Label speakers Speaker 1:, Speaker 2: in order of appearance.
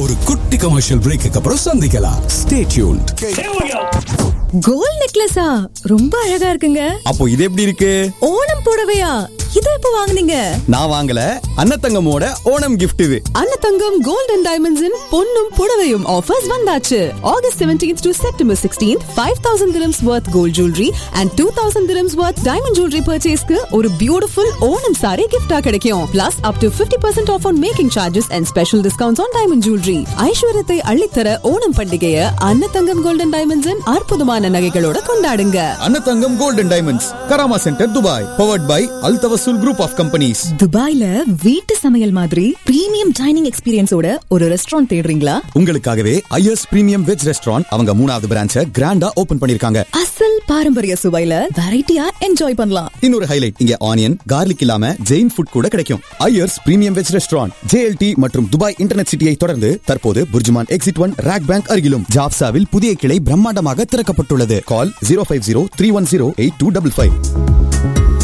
Speaker 1: ஒரு குட்டி commercial brake அப்புறம் சந்திக்கலாம் ஸ்டே டியூன்ட்
Speaker 2: கோல்ட் நெக்லஸா ரொம்ப அழகா இருக்குங்க
Speaker 3: அப்போ இது எப்படி இருக்கு
Speaker 2: ஓணம் புடவையா இத எப்ப வாங்குனீங்க
Speaker 3: நான் வாங்கல அன்னத்தங்கமோட ஓணம் gift இது
Speaker 2: அன்னதங்கம் கோல்ட் அண்ட் டைமண்ட்ஸின் பொன்னும் புடவையும் ஆஃபர்ஸ் வந்தாச்சு August 17th to September 16th 5000 dirhams worth gold jewelry and 2000 dirhams worth diamond jewelry purchaseக்கு ஒரு பியூட்டிஃபுல் ஓணம் saree gift-ஆ கிடைக்கும் plus up to 50% off on making charges and special discounts on diamond jewelry ஐஸ்வர்யத்தை அள்ளித்தர ஓணம் பண்டிகையை அன்னதங்கம் golden டைமண்ட்ஸின் அற்புதமான நகைகளோட கொண்டாடுங்க
Speaker 3: Annathangam golden diamonds Karama centre Dubai powered by Al Tawasul group of companies
Speaker 2: துபாய்ல வீட்டு சமையல் மாதிரி பிரீமியம் டைனிங் எக்ஸ்பீரியன்ஸோட ஒரு ரெஸ்டாரண்ட் தேடுறீங்களா
Speaker 3: உங்களுக்காகவே ஐஎஸ் பிரீமியம் வெஜ் ரெஸ்டாரண்ட் அவங்க மூணாவது பிரான்ச்ச கிராண்டா ஓபன் பண்ணிருக்காங்க
Speaker 2: அசல் பாரம்பரிய சுவையில வெரைட்டியா என்ஜாய் பண்ணலாம்
Speaker 3: இன்னொரு ஹைலைட் இங்க ஆனியன் கார்லிக் இல்லாம ஜெயின் ஃபுட் கூட கிடைக்கும் Iyers premium veg restaurant JLT மற்றும் துபாய் இன்டர்நெட் சிட்டியை தொடர்ந்து தற்போது Burjuman exit one RAK bank அருகிலும் ஜாப்சாவில் புதிய கிளை பிரம்மாண்டமாக திறக்கப்பட்டுள்ளது call zero five zero three one zero eight two double five